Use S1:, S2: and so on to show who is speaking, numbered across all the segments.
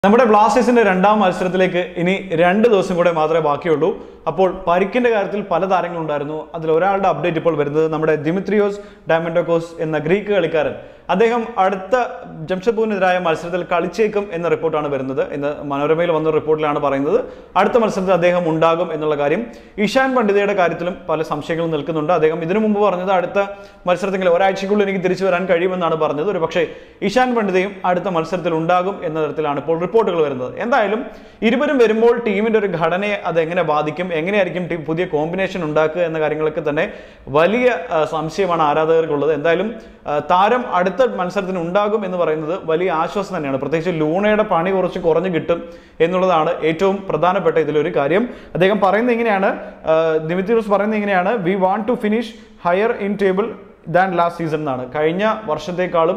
S1: നമ്മുടെ ബ്ലാസ്റ്റേഴ്സിന്റെ രണ്ടാം മത്സരത്തിലേക്ക് ഇനി രണ്ട് ദിവസം കൂടെ മാത്രമേ ബാക്കിയുള്ളൂ അപ്പോൾ പരിക്കിന്റെ കാര്യത്തിൽ പല താരങ്ങളുണ്ടായിരുന്നു അതിൽ ഒരാളുടെ അപ്ഡേറ്റ് ഇപ്പോൾ വരുന്നത് നമ്മുടെ ദിമിത്രിയോസ് ഡയമൻഡോക്കോസ് എന്ന ഗ്രീക്ക് കളിക്കാരൻ അദ്ദേഹം അടുത്ത ജംഷഡ്പൂരിനെതിരായ മത്സരത്തിൽ കളിച്ചേക്കും എന്ന റിപ്പോർട്ടാണ് വരുന്നത് ഇന്ന് മനോരമയിൽ വന്ന റിപ്പോർട്ടിലാണ് പറയുന്നത് അടുത്ത മത്സരത്തിൽ അദ്ദേഹം ഉണ്ടാകും എന്നുള്ള കാര്യം ഇഷാൻ പണ്ഡിതയുടെ കാര്യത്തിലും പല സംശയങ്ങളും നിൽക്കുന്നുണ്ട് അദ്ദേഹം ഇതിനു മുമ്പ് പറഞ്ഞത് അടുത്ത മത്സരത്തെങ്കിലും ഒരാഴ്ചയ്ക്കുള്ളിൽ എനിക്ക് തിരിച്ചു വരാൻ കഴിയുമെന്നാണ് പറഞ്ഞത് ഒരു പക്ഷേ ഇഷാൻ പണ്ഡിതയും അടുത്ത മത്സരത്തിൽ ഉണ്ടാകും എന്ന തരത്തിലാണ് ഇപ്പോൾ റിപ്പോർട്ടുകൾ വരുന്നത് എന്തായാലും ഇരുവരും വരുമ്പോൾ ടീമിന്റെ ഒരു ഘടനയെ അത് എങ്ങനെ ബാധിക്കും എങ്ങനെയായിരിക്കും ടീം പുതിയ കോമ്പിനേഷൻ ഉണ്ടാക്കുക എന്ന കാര്യങ്ങളൊക്കെ തന്നെ വലിയ ആ, സംശയമാണ് ആരാധകർക്കുള്ളത് എന്തായാലും ആ, താരം അടുത്ത മത്സരത്തിന് ഉണ്ടാകും എന്ന് പറയുന്നത് വലിയ ആശ്വാസം തന്നെയാണ് പ്രത്യേകിച്ച് ലൂണയുടെ പണി കുറച്ച് കുറഞ്ഞു കിട്ടും എന്നുള്ളതാണ് ഏറ്റവും പ്രധാനപ്പെട്ട ഇതിലൊരു കാര്യം അദ്ദേഹം പറയുന്നത് ഇങ്ങനെയാണ് ദിമിത്രിയോസ് പറയുന്നത് ഇങ്ങനെയാണ് we want to finish higher in table than last season എന്നാണ് കഴിഞ്ഞ വർഷത്തേക്കാളും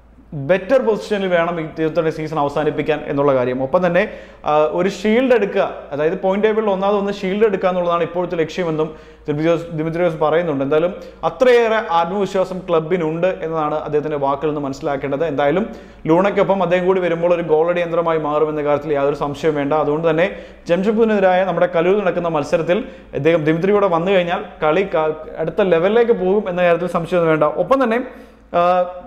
S1: ബെറ്റർ പൊസിഷനിൽ വേണം ഇത്തരത്തിലുള്ള സീസൺ അവസാനിപ്പിക്കാൻ എന്നുള്ള കാര്യം ഒപ്പം തന്നെ ആ, ഒരു ഷീൽഡ് എടുക്കുക അതായത് പോയിന്റ് ടേബിളിൽ ഒന്നാമത് ഒന്ന് ഷീൽഡ് എടുക്കുക എന്നുള്ളതാണ് ഇപ്പോഴത്തെ ലക്ഷ്യമെന്നും ദിമിത്രിയോസ് ദിമിത്രിയോസ് പറയുന്നുണ്ട് എന്തായാലും അത്രയേറെ ആത്മവിശ്വാസം ക്ലബിനുണ്ട് എന്നതാണ് അദ്ദേഹത്തിന്റെ വാക്കിൽ നിന്ന് മനസ്സിലാക്കേണ്ടത് എന്തായാലും ലൂണയ്ക്കൊപ്പം അദ്ദേഹം കൂടി വരുമ്പോൾ ഒരു ഗോളടി യന്ത്രമായി മാറുമെന്ന കാര്യത്തിൽ യാതൊരു സംശയവും വേണ്ട അതുകൊണ്ട് തന്നെ ജംഷഡ്പൂരിനെതിരായ നമ്മുടെ കലൂരിൽ നടക്കുന്ന മത്സരത്തിൽ ഇദ്ദേഹം ദിമിത്രിയോടെ വന്നു കഴിഞ്ഞാൽ കളി ക- അടുത്ത ലെവലിലേക്ക് പോകും എന്ന കാര്യത്തിൽ സംശയമൊന്നും വേണ്ട ഒപ്പം തന്നെ ആ,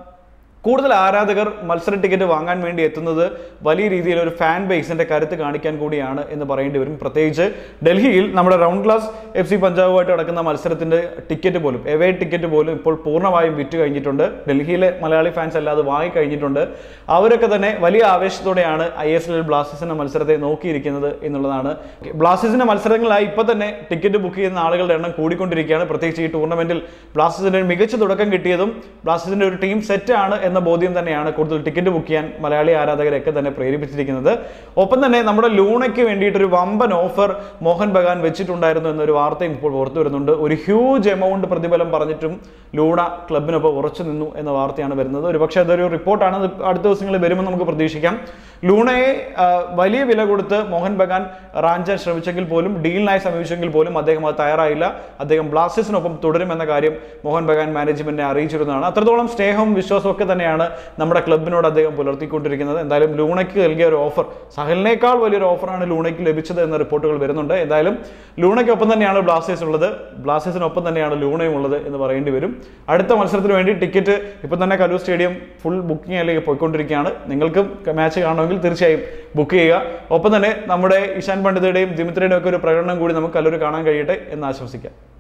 S1: കൂടുതൽ ആരാധകർ മത്സര ടിക്കറ്റ് വാങ്ങാൻ വേണ്ടി എത്തുന്നത് വലിയ രീതിയിൽ ഒരു ഫാൻ ബേസിന്റെ കരുത്ത് കാണിക്കാൻ കൂടിയാണ് എന്ന് പറയേണ്ടി വരും പ്രത്യേകിച്ച് ഡൽഹിയിൽ നമ്മുടെ റൗണ്ട് ക്ലാസ് എഫ് സി പഞ്ചാബുമായിട്ട് നടക്കുന്ന മത്സരത്തിന്റെ ടിക്കറ്റ് പോലും എവേ ടിക്കറ്റ് പോലും ഇപ്പോൾ പൂർണ്ണമായും വിറ്റ് കഴിഞ്ഞിട്ടുണ്ട് ഡൽഹിയിലെ മലയാളി ഫാൻസ് അല്ലാതെ വാങ്ങി കഴിഞ്ഞിട്ടുണ്ട് അവരൊക്കെ തന്നെ വലിയ ആവേശത്തോടെയാണ് ഐ എസ് എൽ ബ്ലാസ്റ്റേഴ്സിന്റെ മത്സരത്തെ നോക്കിയിരിക്കുന്നത് എന്നുള്ളതാണ് ബ്ലാസ്റ്റേഴ്സിന്റെ മത്സരങ്ങളായി ഇപ്പൊ തന്നെ ടിക്കറ്റ് ബുക്ക് ചെയ്യുന്ന ആളുകളുടെ എണ്ണം കൂടിക്കൊണ്ടിരിക്കുകയാണ് പ്രത്യേകിച്ച് ഈ ടൂർണമെന്റിൽ ബ്ലാസ്റ്റേഴ്സിന്റെ ഒരു മികച്ച തുടക്കം കിട്ടിയതും ബ്ലാസ്റ്റേഴ്സിന്റെ ഒരു ടീം സെറ്റ് ആണ് എന്ന ബോധ്യം തന്നെയാണ് കൂടുതൽ ടിക്കറ്റ് ബുക്ക് ചെയ്യാൻ മലയാളി ആരാധകരെയൊക്കെ തന്നെ പ്രേരിപ്പിച്ചിരിക്കുന്നത് ഒപ്പം തന്നെ നമ്മുടെ ലൂണയ്ക്ക് വേണ്ടിയിട്ടൊരു വമ്പൻ ഓഫർ മോഹൻ ബഗാൻ വെച്ചിട്ടുണ്ടായിരുന്നു എന്നൊരു വാർത്തയും ഇപ്പോൾ പുറത്തു വരുന്നുണ്ട് ഒരു ഹ്യൂജ് എമൗണ്ട് പ്രതിഫലം പറഞ്ഞിട്ടും ലൂണ ക്ലബിനൊപ്പം ഉറച്ചു നിന്നു എന്ന വാർത്തയാണ് വരുന്നത് ഒരു പക്ഷേ അതൊരു റിപ്പോർട്ടാണ് ഇത് അടുത്ത ദിവസങ്ങളിൽ വരുമെന്ന് നമുക്ക് പ്രതീക്ഷിക്കാം ലൂണയെ ആ, വലിയ വില കൊടുത്ത് മോഹൻ ബഗാൻ റാഞ്ചാൻ ശ്രമിച്ചെങ്കിൽ പോലും ഡീലിനായി സമീപിച്ചെങ്കിൽ പോലും അദ്ദേഹം അത് തയ്യാറായില്ല അദ്ദേഹം ബ്ലാസ്റ്റേഴ്സിനൊപ്പം തുടരുമെന്ന കാര്യം മോഹൻ ബഗാൻ മാനേജ്മെന്റിനെ അറിയിച്ചിരുന്നതാണ് അത്രത്തോളം സ്നേഹവും വിശ്വാസവും ഒക്കെ തന്നെയാണ് നമ്മുടെ ക്ലബിനോട് അദ്ദേഹം പുലർത്തിക്കൊണ്ടിരിക്കുന്നത് എന്തായാലും ലൂണയ്ക്ക് നൽകിയ ഒരു ഓഫർ സഹലിനേക്കാൾ വലിയൊരു ഓഫറാണ് ലൂണയ്ക്ക് ലഭിച്ചത് എന്ന റിപ്പോർട്ടുകൾ വരുന്നുണ്ട് എന്തായാലും ലൂണയ്ക്കൊപ്പം തന്നെയാണ് ബ്ലാസ്റ്റേഴ്സ് ഉള്ളത് ബ്ലാസ്റ്റേഴ്സിനൊപ്പം തന്നെയാണ് ലൂണയും ഉള്ളത് എന്ന് പറയേണ്ടി വരും അടുത്ത മത്സരത്തിന് വേണ്ടി ടിക്കറ്റ് ഇപ്പം തന്നെ കലൂർ സ്റ്റേഡിയം ഫുൾ ബുക്കിംഗിലേക്ക് പോയിക്കൊണ്ടിരിക്കുകയാണ് നിങ്ങൾക്കും മാച്ച് കാണണമെങ്കിൽ തീർച്ചയായും ബുക്ക് ചെയ്യുക ഒപ്പം തന്നെ നമ്മുടെ ഇഷാൻ പണ്ഡിതയുടെയും ദിമിത്രയുടെയും ഒക്കെ ഒരു പ്രകടനം കൂടി നമുക്ക് കലൂർ കാണാൻ കഴിയട്ടെ എന്ന് ആശംസിക്കാം